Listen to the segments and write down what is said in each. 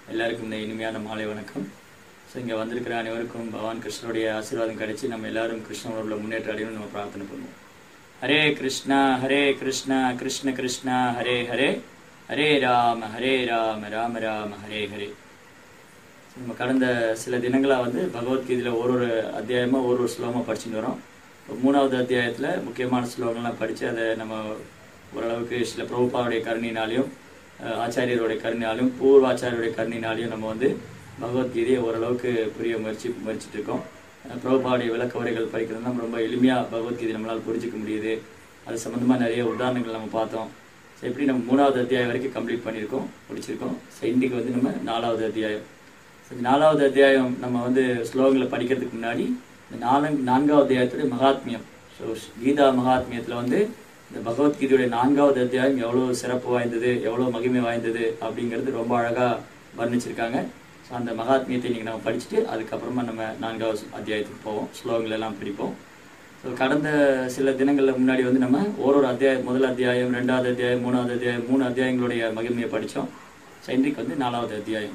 எல்லாருக்கும் இந்த இனிமையான மாலை வணக்கம் ஸோ இங்கே வந்திருக்கிற அனைவருக்கும் பகவான் கிருஷ்ணருடைய ஆசீர்வாதம் கிடைச்சி நம்ம எல்லாரும் கிருஷ்ணனோட முன்னேற்ற அடையணும்னு நம்ம பிரார்த்தனை பண்ணுவோம் ஹரே கிருஷ்ணா ஹரே கிருஷ்ணா கிருஷ்ண கிருஷ்ணா ஹரே ஹரே ஹரே ராம ஹரே ராம ராம ராம ஹரே ஹரே நம்ம கடந்த சில தினங்களாக வந்து பகவத்கீதையில் ஒரு ஒரு அத்தியாயமாக ஒரு ஒரு ஸ்லோகமாக படிச்சுட்டு வரோம் இப்போ மூணாவது அத்தியாயத்தில் முக்கியமான ஸ்லோகங்கள்லாம் படித்து அதை நம்ம ஓரளவுக்கு சில பிரபுபாவுடைய கருணினாலையும் அஹ், ஆச்சாரியருடைய கருணினாலையும் பூர்வாச்சாரியருடைய கருணினாலையும் நம்ம வந்து பகவத்கீதையை ஓரளவுக்கு புரிய முயற்சி முயற்சிட்டு இருக்கோம் அஹ், பிரபுபாவுடைய விளக்க உரைகள் படிக்கிறது நம்ம ரொம்ப எளிமையாக பகவத்கீதை நம்மளால் புரிஞ்சிக்க முடியுது அது சம்மந்தமாக நிறைய உதாரணங்கள் நம்ம பார்த்தோம் ஸோ எப்படி நம்ம மூணாவது அத்தியாயம் வரைக்கும் கம்ப்ளீட் பண்ணியிருக்கோம் முடிச்சிருக்கோம் ஸோ இன்றைக்கு வந்து நம்ம நாலாவது அத்தியாயம் ஸோ இந்த நாலாவது அத்தியாயம் நம்ம வந்து ஸ்லோகங்களை படிக்கிறதுக்கு முன்னாடி இந்த நாலு நான்காவது அத்தியாயத்துடைய மகாத்மியம் ஸோ கீதா மகாத்மியத்தில் வந்து இந்த பகவத்கீதையுடைய நான்காவது அத்தியாயம் எவ்வளோ சிறப்பு வாய்ந்தது எவ்வளோ மகிமை வாய்ந்தது அப்படிங்கிறது ரொம்ப அழகாக வர்ணிச்சிருக்காங்க ஸோ அந்த மகாத்மியத்தை நீங்கள் நம்ம படிச்சுட்டு அதுக்கப்புறமா நம்ம நான்காவது அத்தியாயத்துக்கு போவோம் ஸ்லோகங்கள் எல்லாம் படிப்போம் ஸோ கடந்த சில தினங்களுக்கு முன்னாடி வந்து நம்ம ஒரு ஒரு அத்தியாயம் முதல் அத்தியாயம் ரெண்டாவது அத்தியாயம் மூணாவது அத்தியாயம் மூணு அத்தியாயங்களுடைய மகிமையை படித்தோம் ஸோ இன்றைக்கு வந்து நாலாவது அத்தியாயம்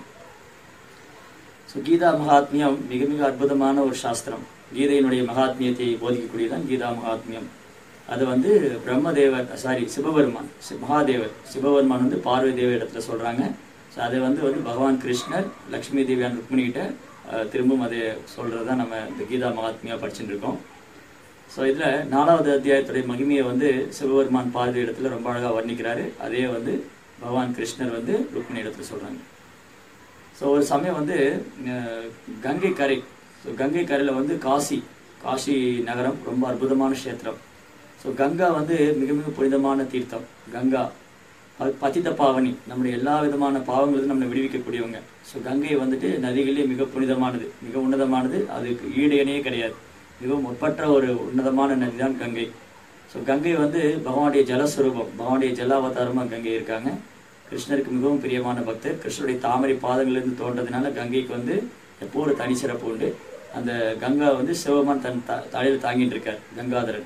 ஸோ கீதா மகாத்மியம் மிக மிக அற்புதமான ஒரு சாஸ்திரம் கீதையினுடைய மகாத்மியத்தை போதிக்கக்கூடியதான் கீதா மகாத்மியம் அது வந்து பிரம்மதேவர் சாரி சிவபெருமான் சி- மகாதேவர் சிவபெருமான் வந்து பார்வதி தேவி இடத்துல சொல்றாங்க ஸோ அதை வந்து வந்து பகவான் கிருஷ்ணர் லக்ஷ்மி தேவியான் ருக்மிணிகிட்ட அஹ், திரும்பவும் அதை சொல்றது தான் நம்ம இந்த கீதா மகாத்மியா படிச்சுட்டு இருக்கோம் ஸோ இதில் நாலாவது அத்தியாயத்துடைய மகிமையை வந்து சிவபெருமான் பார்வதி இடத்துல ரொம்ப அழகாக வர்ணிக்கிறாரு அதே வந்து பகவான் கிருஷ்ணர் வந்து ருக்மிணி இடத்துல சொல்றாங்க ஸோ ஒரு சமயம் வந்து அஹ், கங்கை கரை ஸோ கங்கை கரையில் வந்து காசி காசி நகரம் ரொம்ப அற்புதமான க்ஷேத்திரம் ஸோ கங்கா வந்து மிக மிக புனிதமான தீர்த்தம் கங்கா ப- பதித பாவனி நம்முடைய எல்லா விதமான பாவங்களிலும் நம்மளை விடுவிக்கக்கூடியவங்க ஸோ கங்கை வந்துட்டு நதிகளிலே மிக புனிதமானது மிக உன்னதமானது அதுக்கு ஈடு இணையே கிடையாது மிகவும் ஒப்பற்ற ஒரு உன்னதமான நதி தான் கங்கை ஸோ கங்கை வந்து பகவானுடைய ஜலஸ்வரூபம் பகவானுடைய ஜலாவதாரமாக கங்கை இருக்காங்க கிருஷ்ணருக்கு மிகவும் பிரியமான பக்தர் கிருஷ்ணருடைய தாமரை பாதங்களிலிருந்து தோன்றதுனால கங்கைக்கு வந்து எப்போ ஒரு தனி சிறப்பு உண்டு அந்த கங்கா வந்து சிவபெருமான் தன் த தலையில் தாங்கிட்டு இருக்கார் கங்காதரன்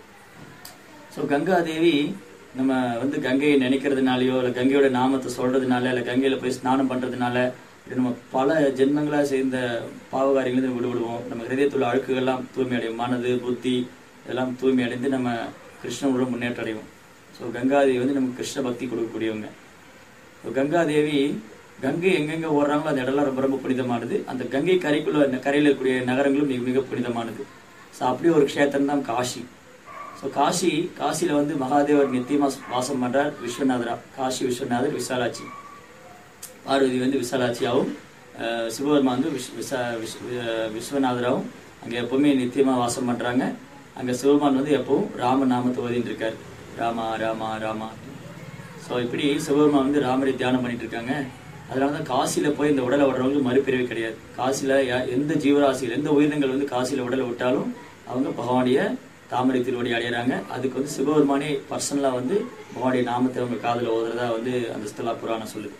ஸோ கங்காதேவி நம்ம வந்து கங்கையை நினைக்கிறதுனாலயோ இல்லை கங்கையோட நாமத்தை சொல்றதுனால இல்லை கங்கையில் போய் ஸ்நானம் பண்றதுனால இப்படி நம்ம பல ஜென்மங்களாக செய்த பாவகாரியங்களிலிருந்து விடுபடுவோம் நம்ம ஹிரதயத்துள்ள அழுக்குகள்லாம் தூய்மை அடையும் மனது புத்தி இதெல்லாம் தூய்மை அடைந்து நம்ம கிருஷ்ணனோட முன்னேற்றம் அடைவோம் ஸோ கங்காதேவி வந்து நமக்கு கிருஷ்ண பக்தி கொடுக்கக்கூடியவங்க இப்போ கங்காதேவி கங்கை எங்கெங்க ஓடுறாங்களோ அந்த இடம்லாம் ரொம்ப ரொம்ப புனிதமானது அந்த கங்கை கரைக்குள்ள கரையில் இருக்கக்கூடிய நகரங்களும் மிக மிக புனிதமானது ஸோ அப்படி ஒரு க்ஷேத்திரம் தான் காஷி ஸோ காஷி காசியில் வந்து மகாதேவர் நித்தியமா வாசம் பண்றார் விஸ்வநாதரா காஷி விஸ்வநாதர் விசாலாட்சி பார்வதி வந்து விசாலாட்சியாகவும் அஹ், சிவபெருமான் வந்து விஷ் விசா விஷ் அஹ், விஸ்வநாதராவும் அங்கே எப்பவுமே நித்தியமாக வாசம் பண்ணுறாங்க அங்கே சிவபெருமான் வந்து எப்பவும் ராம நாமத்தை ஓதிட்டு இருக்கார் ராமா ராமா ராமா ஸோ இப்படி சிவபெருமான் வந்து ராமரை தியானம் பண்ணிட்டு இருக்காங்க அதனால தான் காசியில் போய் இந்த உடலை விடுறவங்களுக்கு மறுபிறவி கிடையாது காசியில் எந்த ஜீவராசியில் எந்த உயிரினங்கள் வந்து காசியில் உடலை விட்டாலும் அவங்க பகவானுடைய தாமரை திருவடி அடையிறாங்க அதுக்கு வந்து சிவபெருமானே பர்சனலாக வந்து பகவானுடைய நாமத்தை அவங்க காதில் ஓதுறதா வந்து அந்த ஸ்தலா புராணம் சொல்லுது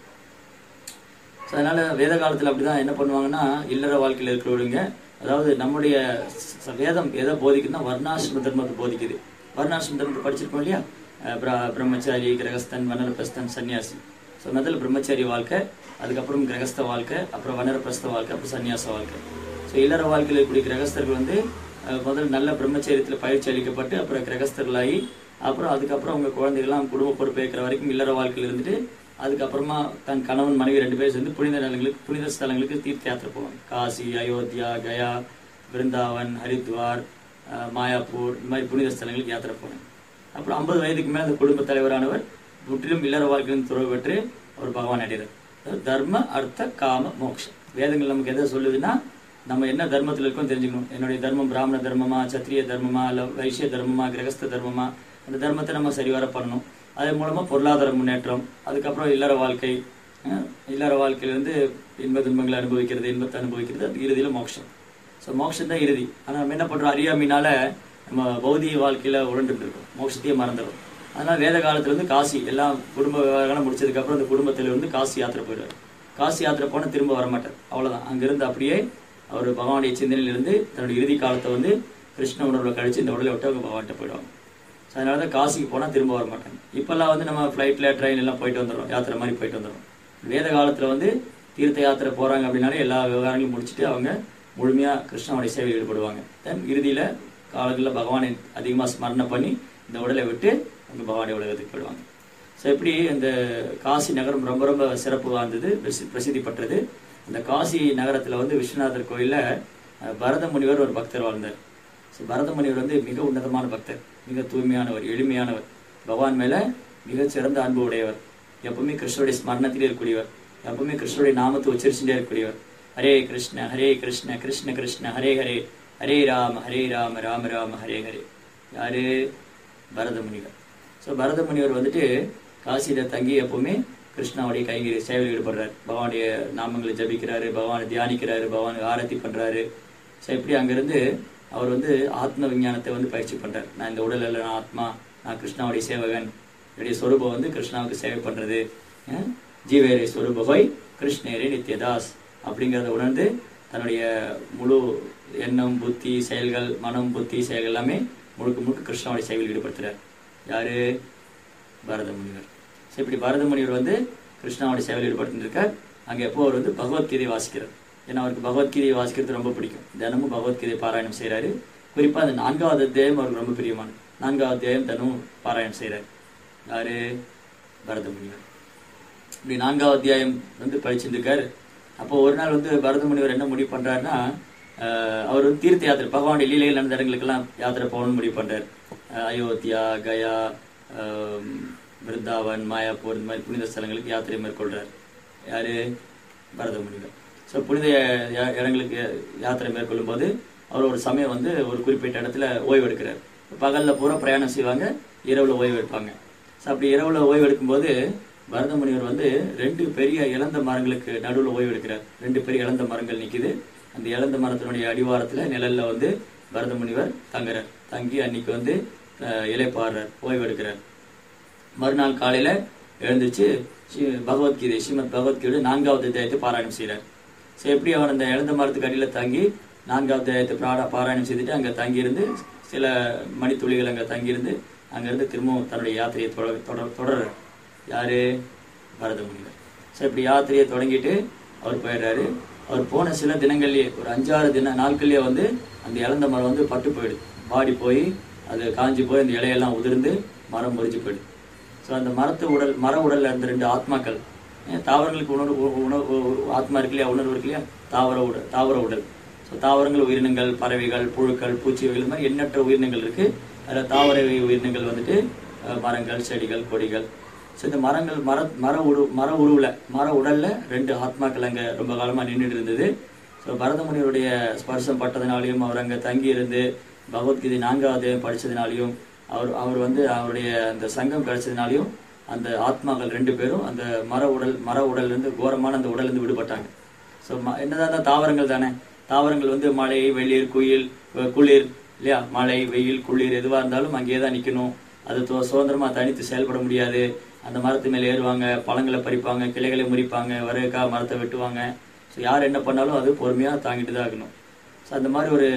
ஸோ அதனால வேத காலத்தில் அப்படிதான் என்ன பண்ணுவாங்கன்னா இல்லற வாழ்க்கையில் இருக்கிறவங்க அதாவது நம்முடைய ச- வேதம் எதை போதிக்குதுன்னா வர்ணாசிரம தர்மத்தை போதிக்குது வர்ணாசிரம தர்மத்தை படிச்சிருக்கோம் இல்லையா அஹ் பிர- பிரம்மச்சாரி கிரகஸ்தன் வனரபிரஸ்தன் சன்னியாசி ஸோ முதல்ல பிரம்மச்சாரி வாழ்க்கை அதுக்கப்புறம் கிரகஸ்த வாழ்க்கை அப்புறம் வனரபிரஸ்த வாழ்க்கை அப்புறம் சன்னியாச வாழ்க்கை ஸோ இல்லற வாழ்க்கையில் இருக்கக்கூடிய கிரகஸ்தர்கள் வந்து அஹ், முதல்ல நல்ல பிரம்மச்சரியத்தில் பயிற்சி அளிக்கப்பட்டு அப்புறம் கிரகஸ்தர்களாகி அப்புறம் அதுக்கப்புறம் அவங்க குழந்தைகள்லாம் குடும்ப பொறுப்பேற்கிற வரைக்கும் இல்லற வாழ்க்கையில் இருந்துட்டு அதுக்கப்புறமா தன் கணவன் மனைவி ரெண்டு பேரும் சேர்ந்து புனித நிலங்களுக்கு புனித ஸ்தலங்களுக்கு தீர்த்த யாத்திரை போவாங்க காசி அயோத்தியா கயா விருந்தாவன் ஹரித்வார் அஹ், மாயாப்பூர் இந்த மாதிரி புனித ஸ்தலங்களுக்கு யாத்திரை போவாங்க அப்புறம் ஐம்பது வயதுக்கு மேல அந்த குடும்ப தலைவரானவர் முற்றிலும் இல்லற வாழ்க்கையின் துறவு பெற்று அவர் பகவான் அடைகிறார் அதாவது தர்ம அர்த்த காம மோக்ஷம் வேதங்கள் நமக்கு எதை சொல்லுதுன்னா நம்ம என்ன தர்மத்தில் இருக்கோம் தெரிஞ்சுக்கணும் என்னுடைய தர்மம் பிராமண தர்மமா சத்திரிய தர்மமா இல்ல வைசிய தர்மமா கிரகஸ்த தர்மமா அந்த தர்மத்தை நம்ம சரிவர பண்ணணும் அதன் மூலமா பொருளாதார முன்னேற்றம் அதுக்கப்புறம் இல்லற வாழ்க்கை அஹ், இல்லற வாழ்க்கையிலிருந்து இன்ப துன்பங்களை அனுபவிக்கிறது இன்பத்தை அனுபவிக்கிறது அது இறுதியில மோட்சம் ஸோ மோட்சம் தான் இறுதி ஆனால் நம்ம என்ன பண்றோம் அறியாமைனால நம்ம பௌதிக வாழ்க்கையில உழண்டுட்டு இருக்கோம் மோட்சத்தையே மறந்துடும் அதனால வேத காலத்துல இருந்து காசி எல்லாம் குடும்ப விவகாரம் முடிச்சதுக்கு அப்புறம் அந்த குடும்பத்துல இருந்து காசி யாத்திரை போயிடுவார் காசி யாத்திரை போனா திரும்ப வரமாட்டார் அவ்வளவுதான் அங்கிருந்து அப்படியே அவர் பகவானுடைய சிந்தனையில இருந்து தன்னுடைய இறுதி காலத்தை வந்து கிருஷ்ண உணர்வுல கழிச்சு இந்த உடலை விட்டு அவங்க பகவான்கிட்ட போயிடுவாங்க ஸோ அதனால தான் காசிக்கு போனா திரும்ப வர மாட்டாங்க இப்பெல்லாம் வந்து நம்ம ஃப்ளைட்ல ட்ரெயின் எல்லாம் போயிட்டு வந்துடுறோம் யாத்திரை மாதிரி போயிட்டு வந்துடுறோம் வேத காலத்துல வந்து தீர்த்த யாத்திரை போறாங்க அப்படின்னாலே எல்லா விவகாரங்களையும் முடிச்சுட்டு அவங்க முழுமையா கிருஷ்ணனுடைய சேவையில் ஈடுபடுவாங்க தென் இறுதியில காலங்களில் பகவானை அதிகமா ஸ்மரணை பண்ணி இந்த உடலை விட்டு அவங்க பகவானுடைய உலகத்துக்கு போயிடுவாங்க ஸோ இப்படி இந்த காசி நகரம் ரொம்ப ரொம்ப சிறப்பு வாய்ந்தது பிரசி- பிரசித்தி பெற்றது அந்த காசி நகரத்துல வந்து விஸ்வநாதர் கோயில்ல அஹ், பரத முனிவர் ஒரு பக்தர் வாழ்ந்தார் ஸோ பரத முனிவர் வந்து மிக உன்னதமான பக்தர் மிக தூய்மையானவர் எளிமையானவர் பகவான் மேல மிகச் சிறந்த அன்பு உடையவர் எப்பவுமே கிருஷ்ணருடைய ஸ்மரணத்திலே இருக்கக்கூடியவர் எப்பவுமே கிருஷ்ணருடைய நாமத்தை உச்சரிச்சுட்டே இருக்கக்கூடியவர் ஹரே கிருஷ்ண ஹரே கிருஷ்ண கிருஷ்ண கிருஷ்ண ஹரே ஹரே ஹரே ராம ஹரே ராம ராம ராம ஹரே ஹரே யாரு பரத முனிவர் ஸோ பரத முனிவர் வந்துட்டு காசியில தங்கி எப்பவுமே கிருஷ்ணாவுடைய கைங்கரி சேவையில் ஈடுபடுறாரு பகவானுடைய நாமங்களை ஜபிக்கிறாரு பகவானை தியானிக்கிறாரு பகவானுக்கு ஆரத்தி பண்றாரு ஸோ இப்படி அங்கிருந்து அவர் வந்து ஆத்ம விஞ்ஞானத்தை வந்து பயிற்சி பண்றாரு நான் இந்த உடல் அல்ல நான் ஆத்மா நான் கிருஷ்ணாவுடைய சேவகன் என்னுடைய சொரூபம் வந்து கிருஷ்ணாவுக்கு சேவை பண்றது அஹ், ஜீவேரே சொரூபவை கிருஷ்ணேரே நித்யதாஸ் அப்படிங்கிறத உணர்ந்து தன்னுடைய முழு எண்ணம் புத்தி செயல்கள் மனம் புத்தி செயல்கள் எல்லாமே முழுக்க முழுக்க கிருஷ்ணாவுடைய சேவையில் ஈடுபடுத்துறார் யாரு பரத முனிவர் ஸோ இப்படி பரத முனிவர் வந்து கிருஷ்ணாவுடைய சேவையில் ஈடுபடுத்திட்டு இருக்கார் அங்க எப்போ அவர் வந்து பகவத்கீதை வாசிக்கிறார் ஏன்னா அவருக்கு பகவத்கீதையை வாசிக்கிறது ரொம்ப பிடிக்கும் தினமும் பகவத்கீதை பாராயணம் செய்றாரு குறிப்பா அந்த நான்காவது அத்தியாயம் அவருக்கு ரொம்ப பிரியமான நான்காவது அத்தியாயம் தினமும் பாராயணம் செய்றாரு யாரு பரத முனிவர் இப்படி நான்காவது அத்தியாயம் வந்து படிச்சிருக்காரு அப்போ ஒரு நாள் வந்து பரத முனிவர் என்ன முடிவு பண்றாருன்னா ஆஹ், அவர் வந்து தீர்த்த யாத்திரை பகவானுடைய லீலைகள் நடந்த இடங்களுக்கெல்லாம் யாத்திரை போகணும்னு முடிவு பண்றாரு ஆஹ், அயோத்தியா கயா ஆஹ், பிருந்தாவன் மாயாப்பூர் இந்த மாதிரி புனித ஸ்தலங்களுக்கு யாத்திரை மேற்கொள்றாரு யாரு பரத முனிவர் ஸோ புனித யா- இடங்களுக்கு யாத்திரை மேற்கொள்ளும் போது அவர் ஒரு சமயம் வந்து ஒரு குறிப்பிட்ட இடத்துல ஓய்வு எடுக்கிறார் பகல்ல பூரா பிரயாணம் செய்வாங்க இரவுல ஓய்வு எடுப்பாங்க ஸோ அப்படி இரவுல ஓய்வு எடுக்கும்போது பரத முனிவர் வந்து ரெண்டு பெரிய இளந்த மரங்களுக்கு நடுவுல ஓய்வு எடுக்கிறார் ரெண்டு பெரிய இளந்த மரங்கள் நிக்குது அந்த இளந்த மரத்தினுடைய அடிவாரத்துல நிழல்ல வந்து பரத முனிவர் தங்குறார் தங்கி அன்னைக்கு வந்து அஹ், இலைப்பாடுறார் ஓய்வு எடுக்கிறார் மறுநாள் காலையில எழுந்துச்சு ஸ்ரீ- பகவத்கீதை ஸ்ரீமத் பகவத்கீதை நான்காவது அத்தியாயத்தை பாராயணம் செய்கிறார் ஸோ எப்படி அவர் அந்த எழுந்த மரத்துக்கு அடியில தங்கி நான்காவது அத்தியாயத்தை பாரா பாராயணம் செய்துட்டு அங்க தங்கியிருந்து சில மணித்துளிகள் அங்க தங்கியிருந்து அங்கிருந்து திரும்பவும் தன்னுடைய யாத்திரையை தொடர் தொடர் தொடர்றார் யாரு பரத முனிவர் ஸோ இப்படி யாத்திரையை தொடங்கிட்டு அவர் போயிடுறாரு அவர் போன சில தினங்கள்லயே ஒரு அஞ்சாறு தின நாட்கள்லயே வந்து அந்த இழந்த மரம் வந்து பட்டு போயிடுது வாடி போய் அது காஞ்சி போய் அந்த இலையெல்லாம் உதிர்ந்து மரம் முறிஞ்சு போயிடுது ஸோ அந்த மரத்து உடல் மர உடல்ல இருந்த ரெண்டு ஆத்மாக்கள் ஏன் தாவரங்களுக்கு உணர்வு உணவு ஆத்மா இருக்கு இல்லையா உணர்வு இருக்கு இல்லையா தாவர உடல் தாவர உடல் ஸோ தாவரங்கள் உயிரினங்கள் பறவைகள் புழுக்கள் பூச்சிகள் இந்த மாதிரி எண்ணற்ற உயிரினங்கள் இருக்கு அதில் தாவர உயிரினங்கள் வந்துட்டு அஹ், மரங்கள் செடிகள் கொடிகள் ஸோ இந்த மரங்கள் மர மர உரு மர உருவில் மர உடல்ல ரெண்டு ஆத்மாக்கள் அங்கே ரொம்ப காலமாக நின்றுட்டு இருந்தது ஸோ பரதமுனிவருடைய ஸ்பர்சம் பட்டதுனாலையும் அவர் அங்கே தங்கி இருந்து பகவத்கீதை நான்காவது படிச்சதுனாலையும் அவர் அவர் வந்து அவருடைய அந்த சங்கம் கிடைச்சதுனாலையும் அந்த ஆத்மாக்கள் ரெண்டு பேரும் அந்த மர உடல் மர உடல்ல இருந்து கோரமான அந்த உடல்ல இருந்து விடுபட்டாங்க ஸோ என்னதான் இருந்தா தாவரங்கள் தானே தாவரங்கள் வந்து மழை வெளிர் குயில் அஹ் குளிர் இல்லையா மழை வெயில் குளிர் எதுவா இருந்தாலும் அங்கேயே தான் நிக்கணும் அது தோ- சுதந்திரமா தனித்து செயல்பட முடியாது அந்த மரத்து மேல ஏறுவாங்க பழங்களை பறிப்பாங்க கிளைகளை முறிப்பாங்க வரகக்கா மரத்தை வெட்டுவாங்க ஸோ யார் என்ன பண்ணாலும் அது பொறுமையா தாங்கிட்டு தான் இருக்கணும் ஸோ அந்த மாதிரி ஒரு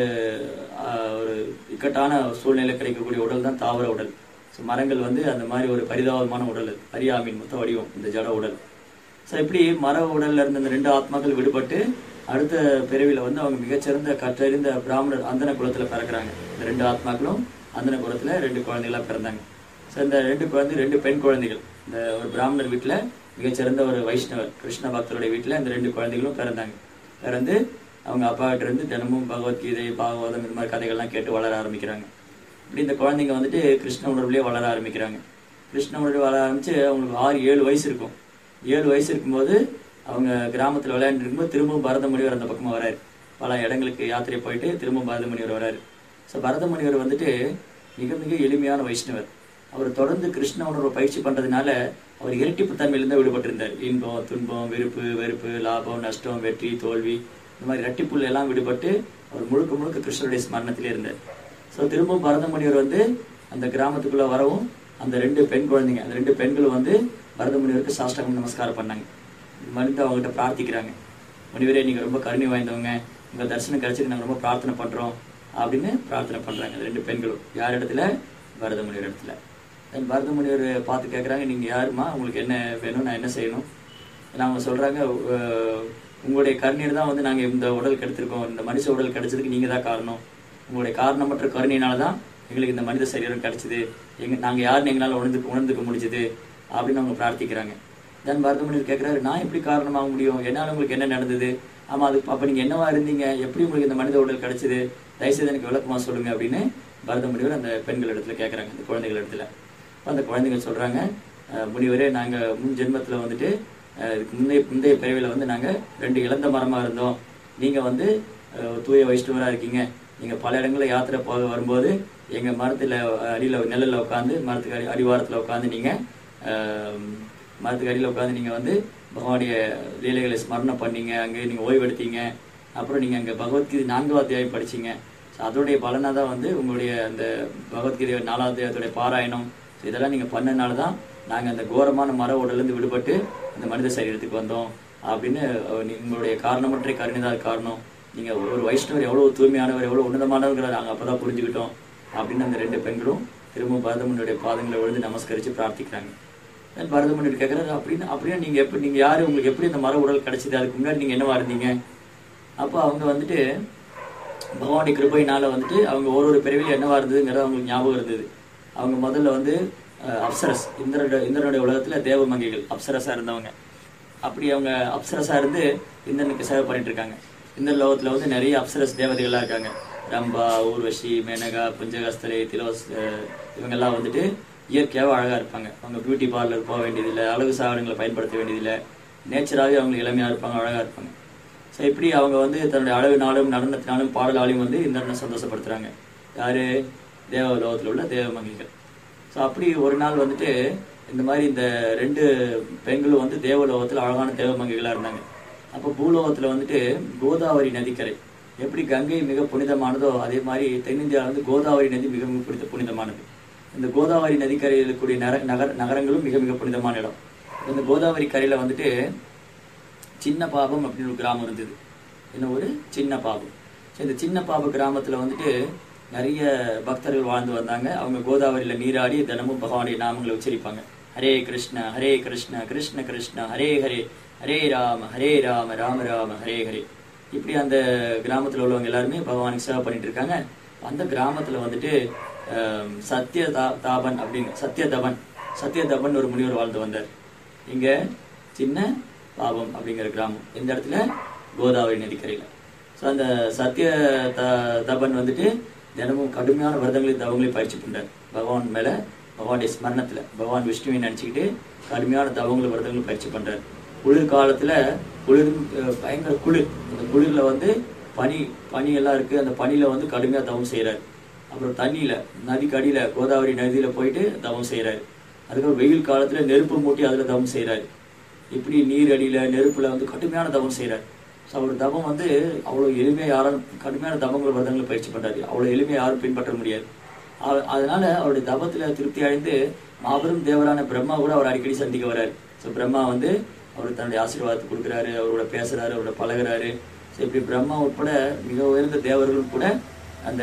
ஆஹ், ஒரு இக்கட்டான சூழ்நிலை கிடைக்கக்கூடிய உடல் தான் தாவர உடல் ஸோ மரங்கள் வந்து அந்த மாதிரி ஒரு பரிதாபமான உடல் அது அரியாமின் மொத்த வடிவம் இந்த ஜட உடல் ஸோ இப்படி மர உடல்ல இருந்த இந்த ரெண்டு ஆத்மாக்கள் விடுபட்டு அடுத்த பிறவில வந்து அவங்க மிகச்சிறந்த கற்றறிந்த பிராமணர் அந்தன குலத்துல பிறக்குறாங்க இந்த ரெண்டு ஆத்மாக்களும் அந்தன குலத்துல ரெண்டு குழந்தைகளா பிறந்தாங்க ஸோ இந்த ரெண்டு குழந்தை ரெண்டு பெண் குழந்தைகள் இந்த ஒரு பிராமணர் வீட்டுல மிகச்சிறந்த ஒரு வைஷ்ணவர் கிருஷ்ண பக்தருடைய வீட்டுல இந்த ரெண்டு குழந்தைகளும் பிறந்தாங்க பிறந்து அவங்க அப்பா கிட்ட இருந்து தினமும் பகவத்கீதை பாகவதம் இந்த மாதிரி கதைகள்லாம் கேட்டு வளர ஆரம்பிக்கிறாங்க இப்படி இந்த குழந்தைங்க வந்துட்டு கிருஷ்ண உணர்வுலயே வளர ஆரம்பிக்கிறாங்க கிருஷ்ண உணர்வு வளர ஆரம்பிச்சு அவங்களுக்கு ஆறு ஏழு வயசு இருக்கும் ஏழு வயசு இருக்கும்போது அவங்க கிராமத்துல விளையாண்டு இருக்கும்போது திரும்பவும் பரத முனிவர் அந்த பக்கமா வராரு பல இடங்களுக்கு யாத்திரை போயிட்டு திரும்பவும் பரத முனிவர் வராரு ஸோ பரத முனிவர் வந்துட்டு மிக மிக எளிமையான வைஷ்ணவர் அவர் தொடர்ந்து கிருஷ்ண உணர்வை பயிற்சி பண்றதுனால அவர் இரட்டிப்பு தன்மையிலிருந்து விடுபட்டிருந்தார் இன்பம் துன்பம் விருப்பு வெறுப்பு லாபம் நஷ்டம் வெற்றி தோல்வி இந்த மாதிரி இரட்டிப்புல எல்லாம் விடுபட்டு அவர் முழுக்க முழுக்க கிருஷ்ணருடைய ஸ்மரணத்திலே இருந்தார் ஸோ திரும்பவும் பரத முனிவர் வந்து அந்த கிராமத்துக்குள்ள வரவும் அந்த ரெண்டு பெண் குழந்தைங்க அந்த ரெண்டு பெண்களும் வந்து பரத முனிவருக்கு சாஷ்டாங்கம் நமஸ்காரம் பண்ணாங்க மனித அவங்ககிட்ட பிரார்த்திக்கிறாங்க முனிவரே நீங்க ரொம்ப கருணை வாய்ந்தவங்க உங்க தரிசனம் கிடைச்சிட்டு நாங்க ரொம்ப பிரார்த்தனை பண்றோம் அப்படின்னு பிரார்த்தனை பண்றாங்க அந்த ரெண்டு பெண்களும் யார் இடத்துல பரத முனிவர் இடத்துல தென் பரத முனிவர் பார்த்து கேட்குறாங்க நீங்க யாருமா உங்களுக்கு என்ன வேணும் நான் என்ன செய்யணும் ஏன்னா அவங்க சொல்றாங்க அஹ், உங்களுடைய கருணையில தான் வந்து நாங்க இந்த உடல் கெடுத்திருக்கோம் இந்த மனுஷ உடல் கிடைச்சதுக்கு நீங்க தான் காரணம் உங்களுடைய காரணமற்ற கருணையினால தான் எங்களுக்கு இந்த மனித சரீரம் கிடைச்சது எங்க நாங்க யாருன்னு எங்களால உணர்ந்து உணர்ந்துக்க முடிஞ்சது அப்படின்னு அவங்க பிரார்த்திக்கிறாங்க தென் பரதமுனிவர் கேட்கிறாரு நான் எப்படி காரணமாக முடியும் என்னால உங்களுக்கு என்ன நடந்தது ஆமா அது அப்ப நீங்க என்னவா இருந்தீங்க எப்படி உங்களுக்கு இந்த மனித உடல் கிடைச்சது தயவுசெய்து எனக்கு விளக்கமா சொல்லுங்க அப்படின்னு பரத முனிவர் அந்த பெண்கள் இடத்துல கேட்கறாங்க அந்த குழந்தைகள் இடத்துல அப்ப அந்த குழந்தைகள் சொல்றாங்க "அஹ், முனிவரே நாங்க முன் ஜென்மத்துல வந்துட்டு அஹ், இதுக்கு முந்தைய முந்தைய பிறவில வந்து நாங்க ரெண்டு இழந்த மரமா இருந்தோம் நீங்க வந்து அஹ், தூய வைஷ்ணவரா இருக்கீங்க நீங்க பல இடங்கள்ல யாத்திரை போக வரும்போது எங்க மரத்துல அஹ், அடியில நிழல்ல உட்காந்து மரத்துக்கு அடி அடிவாரத்துல உட்காந்து நீங்க அஹ், மரத்துக்கு அடியில உட்காந்து நீங்க வந்து பகவானுடைய லீலைகளை ஸ்மரணம் பண்ணீங்க அங்கே நீங்க ஓய்வெடுத்தீங்க அப்புறம் நீங்க அங்க பகவத்கீதை நான்காவது அத்தியாயம் படிச்சீங்க So, அதோடைய பலனா தான் வந்து உங்களுடைய அந்த பகவத்கீதை நாலாவது அத்தியாயத்துடைய பாராயணம் So, இதெல்லாம் நீங்க பண்ணனால தான் நாங்க அந்த கோரமான மர உடலிருந்து விடுபட்டு இந்த மனித சரீரத்துக்கு வந்தோம் அப்படின்னு அஹ், நீ- உங்களுடைய காரணமற்ற கருணைதான் காரணம் நீங்க ஒரு வைஷ்ணவர் எவ்வளவு தூய்மையானவர் எவ்வளவு உன்னதமானவர்களை நாங்க அப்பதான் புரிஞ்சுக்கிட்டோம் அப்படின்னு அந்த ரெண்டு பெண்களும் திரும்ப பரதமுனியுடைய பாதங்களை விழுந்து நமஸ்கரிச்சு பிரார்த்திக்கிறாங்க தென் பரதமுனிவர் கேட்கறாரு அப்படின்னு அப்படின்னா நீங்க எப்படி நீங்க யாரு உங்களுக்கு எப்படி இந்த மர உடல் கிடைச்சது அதுக்கு முன்னாடி நீங்க என்னவா இருந்தீங்க அப்போ அவங்க வந்துட்டு பகவானுடைய கிருபையினால வந்துட்டு அவங்க ஒரு ஒரு பிறவியில் என்னவா இருந்ததுங்கிறது அவங்களுக்கு ஞாபகம் இருந்தது அவங்க முதல்ல வந்து அஹ், அப்சரஸ் இந்திரனோட இந்திரனுடைய உலகத்துல தேவ மங்கைகள் அப்சரஸா இருந்தவங்க அப்படி அவங்க அப்சரஸா இருந்து இந்திரனுக்கு சேவை பண்ணிட்டு இருக்காங்க இந்த லோகத்துல வந்து நிறைய அப்சரஸ் தேவதைகளா இருக்காங்க ரம்பா ஊர்வஷி மேனகா புஞ்சகஸ்தலை திலோஸ் அஹ், இவங்கெல்லாம் வந்துட்டு இயற்கையாவே அழகா இருப்பாங்க அவங்க பியூட்டி பார்லர் போக வேண்டியதில்லை அழகு சாதனங்களை பயன்படுத்த வேண்டியதில்லை நேச்சராகவே அவங்க இளமையா இருப்பாங்க அழகா இருப்பாங்க ஸோ இப்படி அவங்க வந்து தன்னுடைய அழகுனாலும் நடனத்தினாலும் பாடலாலையும் வந்து இந்திரனை சந்தோஷப்படுத்துறாங்க யாரு தேவலோகத்தில் உள்ள தேவமங்கிகள் ஸோ அப்படி ஒரு நாள் வந்துட்டு இந்த மாதிரி இந்த ரெண்டு பெண்களும் வந்து தேவலோகத்தில் அழகான தேவமங்கிகளா இருந்தாங்க அப்போ பூலோகத்தில் வந்துட்டு கோதாவரி நதிக்கரை எப்படி கங்கை மிக புனிதமானதோ அதே மாதிரி தென்னிந்தியாவில் வந்து கோதாவரி நதி மிக மிக புனித புனிதமானது இந்த கோதாவரி நதிக்கரையில் இருக்கக்கூடிய நர நகர நகரங்களும் மிக மிக புனிதமான இடம் இந்த கோதாவரி கரையில வந்துட்டு சின்ன பாபம் அப்படின்னு ஒரு கிராமம் இருந்தது என்ன ஒரு சின்ன பாபம் சரி இந்த சின்ன பாப கிராமத்துல வந்துட்டு நிறைய பக்தர்கள் வாழ்ந்து வந்தாங்க அவங்க கோதாவரியில நீராடி தினமும் பகவானுடைய நாமங்களை உச்சரிப்பாங்க ஹரே கிருஷ்ண ஹரே கிருஷ்ண கிருஷ்ண கிருஷ்ண ஹரே ஹரே ஹரே ராம ஹரே ராம ராம ராம ஹரே ஹரே இப்படி அந்த கிராமத்துல உள்ளவங்க எல்லாருமே பகவானுக்கு சேவை பண்ணிட்டு இருக்காங்க அந்த கிராமத்துல வந்துட்டு ஆம், சத்ய தா- தாபன் அப்படின்னு சத்யதபன் சத்யதபன் ஒரு முனிவர் வாழ்ந்து வந்தார் இங்க சின்ன பாபம் அப்படிங்கிற கிராமம் எந்த இடத்துல கோதாவரி நதிக்கரையில ஸோ அந்த சத்ய த- தபன் வந்துட்டு தினமும் கடுமையான விரதங்களையும் தவங்களையும் பயிற்சி பண்றார் பகவான் மேல பகவானுடைய ஸ்மரணத்துல பகவான் விஷ்ணுவை நினைச்சுக்கிட்டு கடுமையான தவங்களும் விரதங்களும் பயிற்சி பண்றார் குளிர் காலத்துல குளிர் அஹ், பயங்கர குளிர் அந்த குளிர்ல வந்து பனி பனி எல்லாம் இருக்கு அந்த பனியில வந்து கடுமையா தவம் செய்யறாரு அப்புறம் தண்ணியில நதிக்கு அடியில கோதாவரி நதியில போயிட்டு தவம் செய்யறாரு அதுக்கப்புறம் வெயில் காலத்துல நெருப்பு மூட்டி அதுல தவம் செய்யறாரு இப்படி நீர் அடியில நெருப்புல வந்து கடுமையான தவம் செய்யறாரு ஸோ அவர் தவம் வந்து அவ்வளவு எளிமையா யாரும் கடுமையான தவங்கள் விரதங்களை பயிற்சி பண்றாரு அவ்வளவு எளிமையா யாரும் பின்பற்ற முடியாது அவ- அதனால அவருடைய தவத்துல திருப்தி அடைந்து மாபெரும் தேவரான பிரம்மா கூட அவர் அடிக்கடி சந்திக்க வர்றாரு ஸோ பிரம்மா வந்து அவர் தன்னுடைய ஆசீர்வாதத்தை கொடுக்குறாரு அவரோட பேசுறாரு அவரோட பழகுறாரு ஸோ இப்படி பிரம்மா உட்பட மிக உயர்ந்த தேவர்களும் கூட அந்த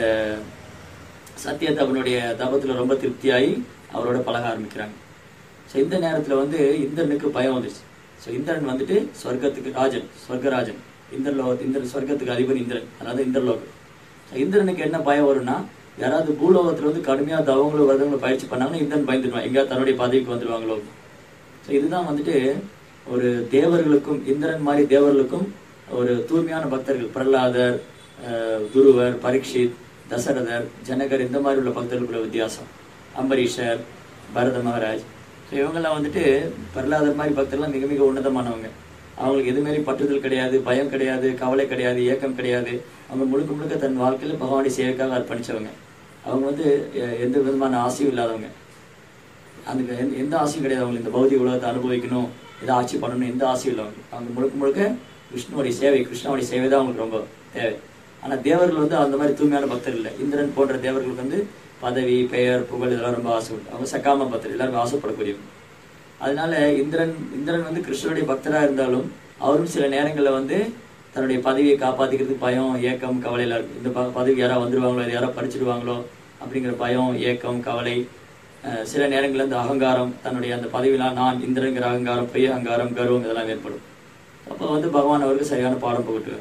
சத்திய தபனுடைய தபத்துல ரொம்ப திருப்தியாகி அவரோட பழக ஆரம்பிக்கிறாங்க ஸோ இந்த நேரத்துல வந்து இந்திரனுக்கு பயம் வந்துச்சு ஸோ இந்திரன் வந்துட்டு சொர்க்கத்துக்கு ராஜன் சொர்க்கராஜன் இந்திரலோக இந்திரன் சொர்க்கத்துக்கு அதிபர் இந்திரன் அதாவது இந்திரலோகம் ஸோ இந்திரனுக்கு என்ன பயம் வரும்னா யாராவது பூலோகத்துல வந்து கடுமையா தவங்களும் வருதங்களும் பயிற்சி பண்ணாங்கன்னா இந்திரன் பயந்துடுவான் எங்கேயாவது தன்னுடைய பதவிக்கு வந்துடுவாங்களோ ஸோ இதுதான் வந்துட்டு ஒரு தேவர்களுக்கும் இந்திரன் மாதிரி தேவர்களுக்கும் ஒரு தூய்மையான பக்தர்கள் பிரகலாதர் அஹ், துருவர் பரீட்சித் தசரதர் ஜனகர் இந்த மாதிரி உள்ள பக்தர்களுக்குள்ள வித்தியாசம் அம்பரீஷர் பரத மகாராஜ் ஸோ இவங்கெல்லாம் வந்துட்டு பிரகலாதர் மாதிரி பக்தர்லாம் மிக மிக உன்னதமானவங்க அவங்களுக்கு எது மாரி பற்றுதல் கிடையாது பயம் கிடையாது கவலை கிடையாது ஏக்கம் கிடையாது அவங்க முழுக்க முழுக்க தன் வாழ்க்கையில பகவானுடைய சேவைக்காக அர்ப்பணிச்சவங்க அவங்க வந்து எ- எந்த விதமான ஆசையும் இல்லாதவங்க அந்த எந்த- எந்த ஆசையும் கிடையாது அவங்களுக்கு இந்த பௌதிக உலகத்தை அனுபவிக்கணும் இதை ஆட்சி பண்ணணும் எந்த ஆசையும் இல்லை அவங்க அவங்க முழுக்க முழுக்க விஷ்ணுவோடைய சேவை கிருஷ்ணாவுடைய சேவை தான் அவங்களுக்கு ரொம்ப தேவை ஆனா தேவர்கள் வந்து அந்த மாதிரி தூய்மையான பக்தர் இல்லை இந்திரன் போன்ற தேவர்களுக்கு வந்து பதவி பெயர் புகழ் இதெல்லாம் ரொம்ப ஆசை உண்டு அவங்க சக்காம பக்தர் எல்லாருமே ஆசைப்படக்கூடியவங்க அதனால இந்திரன் இந்திரன் வந்து கிருஷ்ணனுடைய பக்தரா இருந்தாலும் அவரும் சில நேரங்கள்ல வந்து தன்னுடைய பதவியை காப்பாத்திக்கிறதுக்கு பயம் ஏக்கம் கவலை எல்லாம் இருக்கும் இந்த ப- பதவிக்கு யாராவது வந்துருவாங்களோ இது யாராவது படிச்சிடுவாங்களோ அப்படிங்கிற பயம் ஏக்கம் கவலை அஹ், சில நேரங்களில் இந்த அகங்காரம் தன்னுடைய அந்த பதவியெல்லாம் நான் இந்திரங்கிற அகங்காரம் பொய் அகங்காரம் கர்வம் இதெல்லாம் ஏற்படும் அப்போ வந்து பகவான் அவருக்கு சரியான பாடம் புகட்டுவார்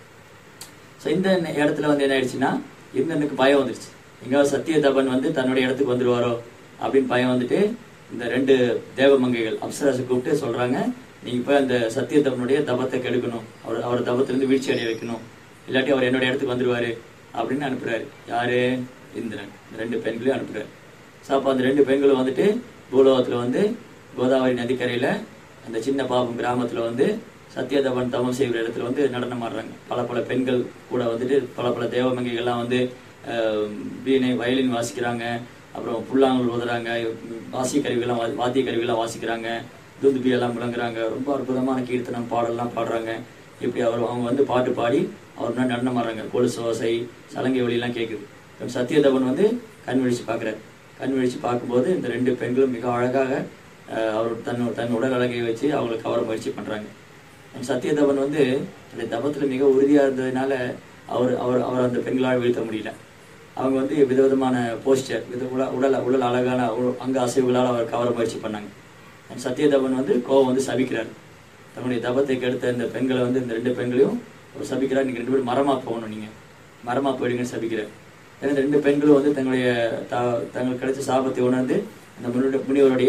ஸோ இந்த நே- இடத்துல வந்து என்ன ஆயிடுச்சுன்னா இந்திரனுக்கு பயம் வந்துருச்சு எங்கேயாவது சத்தியதபன் வந்து தன்னுடைய இடத்துக்கு வந்துருவாரோ அப்படின்னு பயம் வந்துட்டு இந்த ரெண்டு தேவமங்கைகள் அப்சராசை கூப்பிட்டு சொல்றாங்க நீங்க போய் அந்த சத்தியதபனுடைய தபத்தை கெடுக்கணும் அவர் அவர் தபத்திலிருந்து வீழ்ச்சி அடைய வைக்கணும் இல்லாட்டி அவர் என்னோட இடத்துக்கு வந்துருவாரு அப்படின்னு அனுப்புறாரு யாரு இந்திரன் இந்த ரெண்டு பெண்களையும் அனுப்புறாரு ஸோ அப்போ அந்த ரெண்டு பெண்களும் வந்துட்டு பூலோகத்துல வந்து கோதாவரி நதிக்கரையில அந்த சின்ன பாபம் கிராமத்துல வந்து சத்யதவன் தவம் செய்கிற இடத்துல வந்து நடனம் ஆடுறாங்க பல பல பெண்கள் கூட வந்துட்டு பல பல தேவமங்கைகள்லாம் வந்து ஆஹ், வீணை வயலின் வாசிக்கிறாங்க அப்புறம் புல்லாங்குழல் ஊதுறாங்க வாசிய கருவிகள்லாம் வா- வாத்திய கருவிகள்லாம் வாசிக்கிறாங்க துந்துபி எல்லாம் முழங்குறாங்க ரொம்ப அற்புதமான கீர்த்தனம் பாடல்லாம் பாடுறாங்க இப்படி அவர் அவங்க வந்து பாட்டு பாடி அவர் முன்னாடி நடனம் ஆடுறாங்க கொலுசு ஓசை சலங்கை ஒலியெல்லாம் கேட்குது இப்ப சத்யதவன் வந்து கண் விழிச்சு பார்க்குறாரு கண் விழிச்சு பார்க்கும்போது இந்த ரெண்டு பெண்களும் மிக அழகாக ஆஹ், அவர் தன் தன் உடல் அழகை வச்சு அவங்களை கவர முயற்சி பண்றாங்க சத்யதவன் வந்து அந்த தபத்துல மிக உறுதியா இருந்ததுனால அவர் அவர் அவர் அந்த பெண்களால் வீழ்த்த முடியல அவங்க வந்து விதவிதமான போஸ்டர் வித உட- உடல் உடல் அழகான உ- அங்க அசைவுகளால் அவர் கவர முயற்சி பண்ணாங்க சத்யதவன் வந்து கோவம் வந்து சபிக்கிறார் தன்னுடைய தபத்தை கெடுத்த இந்த பெண்களை வந்து இந்த ரெண்டு பெண்களையும் அவர் சபிக்கிறார் நீங்க ரெண்டு பேரும் மரமா போகணும் நீங்க மரமா போயிடுங்கன்னு சபிக்கிறார் ஏன்னா இந்த ரெண்டு பெண்களும் வந்து தங்களுடைய த- தங்களுக்கு கிடைச்ச சாபத்தை உணர்ந்து அந்த முனிவருடைய- முனிவருடைய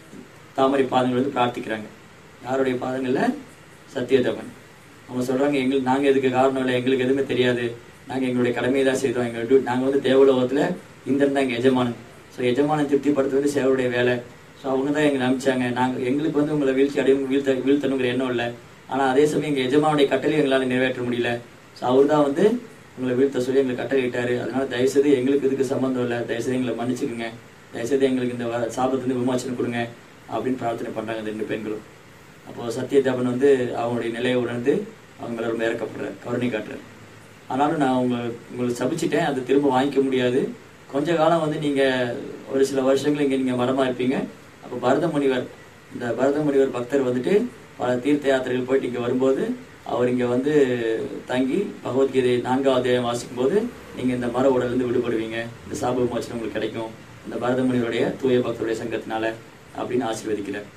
தாமரை பாதங்கள் வந்து பிரார்த்திக்கிறாங்க யாருடைய பாதங்கள்ல சத்தியதவன் அவங்க சொல்றாங்க எங்களுக்கு நாங்க இதுக்கு காரணம் இல்லை எங்களுக்கு எதுவுமே தெரியாது நாங்க எங்களுடைய கடமையை தான் செய்தோம் எங்க டியூ- நாங்க வந்து தேவலோகத்துல இந்திரன் தான் எங்க எஜமானன் ஸோ எஜமானன் திருப்திப்படுத்துறது சேவருடைய வேலை ஸோ அவங்க தான் எங்களை நம்பிச்சாங்க நாங்க எங்களுக்கு வந்து உங்களை வீழ்ச்சி அடையும் வீழ்த்த வீழ்த்தணுங்கிற எண்ணம் இல்லை ஆனா அதே சமயம் எங்க எஜமானுடைய கட்டளை எங்களால நிறைவேற்ற முடியல ஸோ அவர் தான் வந்து உங்களை வீழ்த்த சொல்லி எங்களை கட்டளையிட்டாரு அதனால தயவுசெய்து எங்களுக்கு இதுக்கு சம்பந்தம் இல்லை தயவுசெய்து எங்களை மன்னிச்சுக்குங்க தயவுசெய்து எங்களுக்கு இந்த வ- சாபத்திலிருந்து விமோசனம் கொடுங்க அப்படின்னு பிரார்த்தனை பண்றாங்க இந்த ரெண்டு பெண்களும் அப்போ சத்யதேவன் வந்து அவங்களுடைய நிலையை உணர்ந்து அவங்கள ரொம்ப இறக்கப்படுறார் கருணை காட்டுறார் ஆனாலும் நான் உங்க உங்களுக்கு சபிச்சிட்டேன் அதை திரும்ப வாங்கிக்க முடியாது கொஞ்ச காலம் வந்து நீங்க ஒரு சில வருஷங்கள் இங்க நீங்க மரமா இருப்பீங்க அப்போ பரத முனிவர் இந்த பரத முனிவர் பக்தர் வந்துட்டு பல தீர்த்த யாத்திரைகள் போயிட்டு இங்க வரும்போது அவர் இங்க வந்து தங்கி பகவத்கீதை நான்காவது அத்தியாயம் வாசிக்கும் போது நீங்க இந்த மர உடல்ல இருந்து விடுபடுவீங்க இந்த சாப விமோசனம் உங்களுக்கு கிடைக்கும் இந்த பரத முனிவருடைய தூய பக்தருடைய சங்கத்தினால அப்படின்னு ஆசீர்வதிக்கிறார்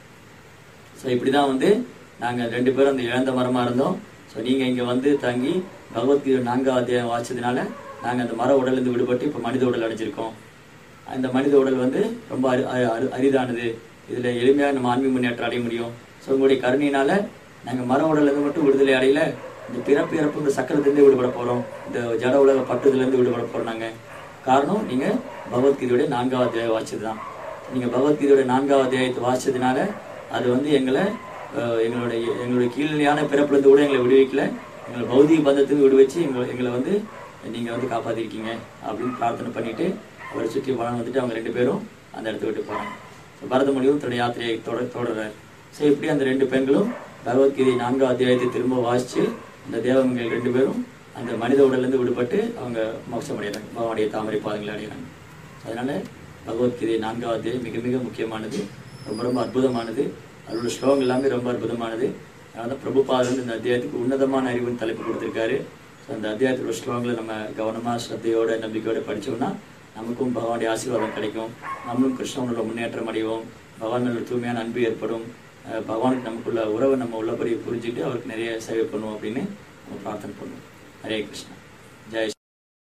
ஸோ இப்படி தான் வந்து நாங்கள் ரெண்டு பேரும் அந்த இழந்த மரமாக இருந்தோம் ஸோ நீங்கள் இங்கே வந்து தங்கி பகவத்கீதை நான்காவது அத்தியாயம் வாசிச்சதுனால நாங்கள் அந்த மர உடலேருந்து விடுபட்டு இப்போ மனித உடல் அடைஞ்சிருக்கோம் அந்த மனித உடல் வந்து ரொம்ப அரி அரி- அரி- அரிதானது இதில் எளிமையாக நம்ம ஆன்மீக முன்னேற்றம் அடைய முடியும் ஸோ உங்களுடைய கருணையினால நாங்கள் மர உடலேருந்து மட்டும் விடுதலை அடையல இந்த பிறப்பு இறப்பு இந்த சக்கரத்துலேருந்து விடுபட போகிறோம் இந்த ஜட உலக பட்டுதுலேருந்து விடுபட போகிறோம் நாங்கள் காரணம் நீங்கள் பகவத்கீதையுடைய நான்காவது அத்தியாயம் வாசிச்சது தான் நீங்க பகவத்கீதையோட நான்காவது அத்தியாயத்தை வாசிச்சதுனால அது வந்து எங்களை அஹ், எங்களுடைய எங்களுடைய கீழ்நிலையான பிறப்புல இருந்து கூட எங்களை விடுவிக்கல எங்களை பௌதிக பந்தத்துக்கு விடுவிச்சு எங்களை எங்களை வந்து நீங்க வந்து காப்பாத்திருக்கீங்க அப்படின்னு பிரார்த்தனை பண்ணிட்டு அவரை சுற்றி பணம் வந்துட்டு அவங்க ரெண்டு பேரும் அந்த இடத்த விட்டு போறாங்க So, பரத முனிவும் தன்னுடைய யாத்திரையை தொடர் தொடர்றாரு ஸோ இப்படி அந்த ரெண்டு பெண்களும் பகவத்கீதை நான்காவது அத்தியாயத்தை திரும்ப வாசிச்சு அந்த தேவங்கள் ரெண்டு பேரும் அந்த மனித உடல்ல இருந்து விடுபட்டு அவங்க மோட்சம் அடைகிறாங்க பகவானுடைய தாமரை பாதங்களை அடைகிறாங்க அதனால பகவத்கீதை நான்காவது அத்தியாயம் மிக மிக முக்கியமானது ரொம்ப ரொம்ப அற்புதமானது அதோட ஸ்லோகம் எல்லாமே ரொம்ப அற்புதமானது அதனால தான் பிரபுபாதர் வந்து இந்த அத்தியாயத்துக்கு உன்னதமான அறிவுன்னு தலைப்பு கொடுத்திருக்காரு ஸோ அந்த அத்தியாயத்தோட ஸ்லோகங்களை நம்ம கவனமா ஸ்ரத்தையோட நம்பிக்கையோட படிச்சோம்னா நமக்கும் பகவானுடைய ஆசீர்வாதம் கிடைக்கும் நம்மளும் கிருஷ்ணனோட முன்னேற்றம் அடைவோம் பகவான் மேல ஒரு தூய்மையான அன்பு ஏற்படும் அஹ் பகவானுக்கு நமக்குள்ள உறவை நம்ம உள்ளபடி புரிஞ்சுட்டு அவருக்கு நிறைய சேவை பண்ணுவோம் அப்படின்னு நம்ம பிரார்த்தனை பண்ணுவோம் ஹரே கிருஷ்ணா